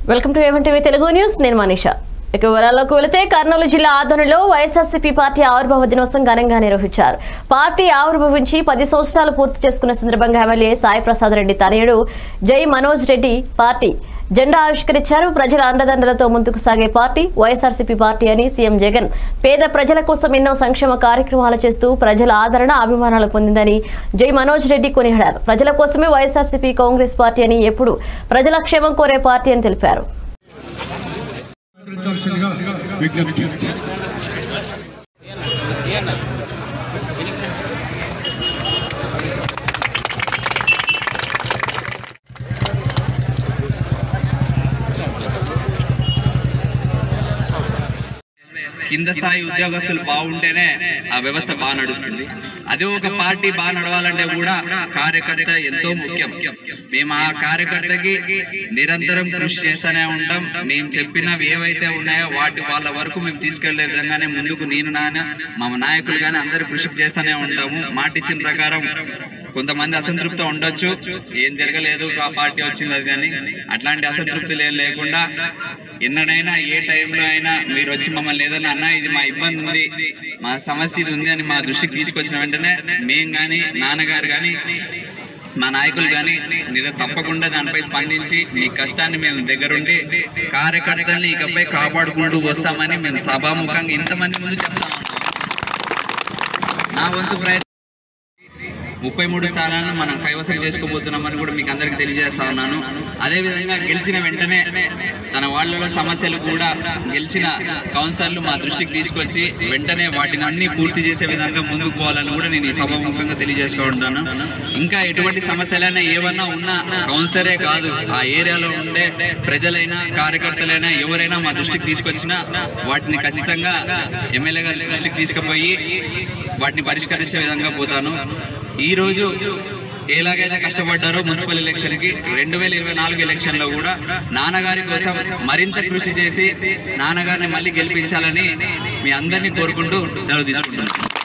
welcome to A one TV Telugu news నేను మనీషా ఇక వివరాల్లోకి వెళితే కర్నూలు జిల్లా ఆధ్వర్యంలో వైఎస్ఆర్సీపీ పార్టీ ఆవిర్భావ దినోత్సవం ఘనంగా నిర్వహించారు పార్టీ ఆవిర్భవించి పది సంవత్సరాలు పూర్తి చేసుకున్న సందర్భంగా ఎమ్మెల్యే సాయి ప్రసాద్ రెడ్డి తనయుడు జై మనోజ్ రెడ్డి పార్టీ జెండా ఆవిష్కరించారు ప్రజల అండదండలతో ముందుకు సాగే పార్టీ వైఎస్ఆర్సీపీ పార్టీ అని సీఎం జగన్ పేద ప్రజల కోసం ఎన్నో సంక్షేమ కార్యక్రమాలు చేస్తూ ప్రజల ఆదరణ అభిమానాలు పొందిందని జై మనోజ్ రెడ్డి కొనియాడారు ప్రజల కోసమే వైఎస్ఆర్సీపీ కాంగ్రెస్ పార్టీ అని ఎప్పుడు ప్రజల క్షేమం కోరే పార్టీ అని తెలిపారు సహకరించాల్సిందిగా విజ్ఞప్తి కింద స్థాయి ఉద్యోగస్తులు బాగుంటేనే ఆ వ్యవస్థ బాగా నడుస్తుంది అదే ఒక పార్టీ బాగా నడవాలంటే కూడా కార్యకర్త ఎంతో ముఖ్యం మేము ఆ కార్యకర్తకి నిరంతరం కృషి చేస్తూనే ఉంటాం మేము చెప్పినవి ఏవైతే ఉన్నాయో వాటి వాళ్ళ వరకు మేము తీసుకెళ్లే విధంగానే ముందుకు నేను నాన్న మా నాయకులు కానీ అందరూ కృషి చేస్తూనే ఉంటాము మాట ఇచ్చిన ప్రకారం కొంతమంది అసంతృప్తి ఉండొచ్చు ఏం జరగలేదు ఆ పార్టీ వచ్చింది అది కానీ అట్లాంటి అసంతృప్తులు ఏం లేకుండా ఎన్నడైనా ఏ టైంలో అయినా మీరు వచ్చి మమ్మల్ని ఏదైనా అన్నా ఇది మా ఇబ్బంది ఉంది మా సమస్య ఇది ఉంది అని మా దృష్టికి తీసుకొచ్చిన వెంటనే మేము కానీ నాన్నగారు కానీ మా నాయకులు కానీ మీరు తప్పకుండా దానిపై స్పందించి మీ కష్టాన్ని మేము దగ్గరుండి కార్యకర్తల్ని ఇకపై కాపాడుకుంటూ వస్తామని మేము సభాముఖంగా ఇంతమంది ముందు చెప్తా ఉన్నాం నా వంతు ప్రయత్నం ముప్పై మూడు స్థానాలను మనం కైవసం చేసుకోబోతున్నామని కూడా మీకు అందరికి తెలియజేస్తా ఉన్నాను అదే విధంగా గెలిచిన వెంటనే తన వాళ్ళలో సమస్యలు కూడా గెలిచిన కౌన్సిలర్లు మా దృష్టికి తీసుకొచ్చి వెంటనే వాటిని అన్ని పూర్తి చేసే విధంగా ముందుకు పోవాలని కూడా నేను ఈ సభాముఖంగా తెలియజేసుకుంటున్నాను ఇంకా ఎటువంటి సమస్యలైనా ఏమన్నా ఉన్నా కౌన్సిలరే కాదు ఆ ఏరియాలో ఉండే ప్రజలైనా కార్యకర్తలైనా ఎవరైనా మా దృష్టికి తీసుకొచ్చినా వాటిని ఖచ్చితంగా ఎమ్మెల్యే గారి దృష్టికి తీసుకుపోయి వాటిని పరిష్కరించే విధంగా పోతాను ఈ రోజు ఎలాగైతే కష్టపడ్డారో మున్సిపల్ ఎలక్షన్ కి రెండు వేల ఇరవై నాలుగు ఎలక్షన్ లో కూడా నాన్నగారి కోసం మరింత కృషి చేసి నాన్నగారిని మళ్ళీ గెలిపించాలని మీ అందరినీ కోరుకుంటూ సెలవు తీసుకుంటున్నాను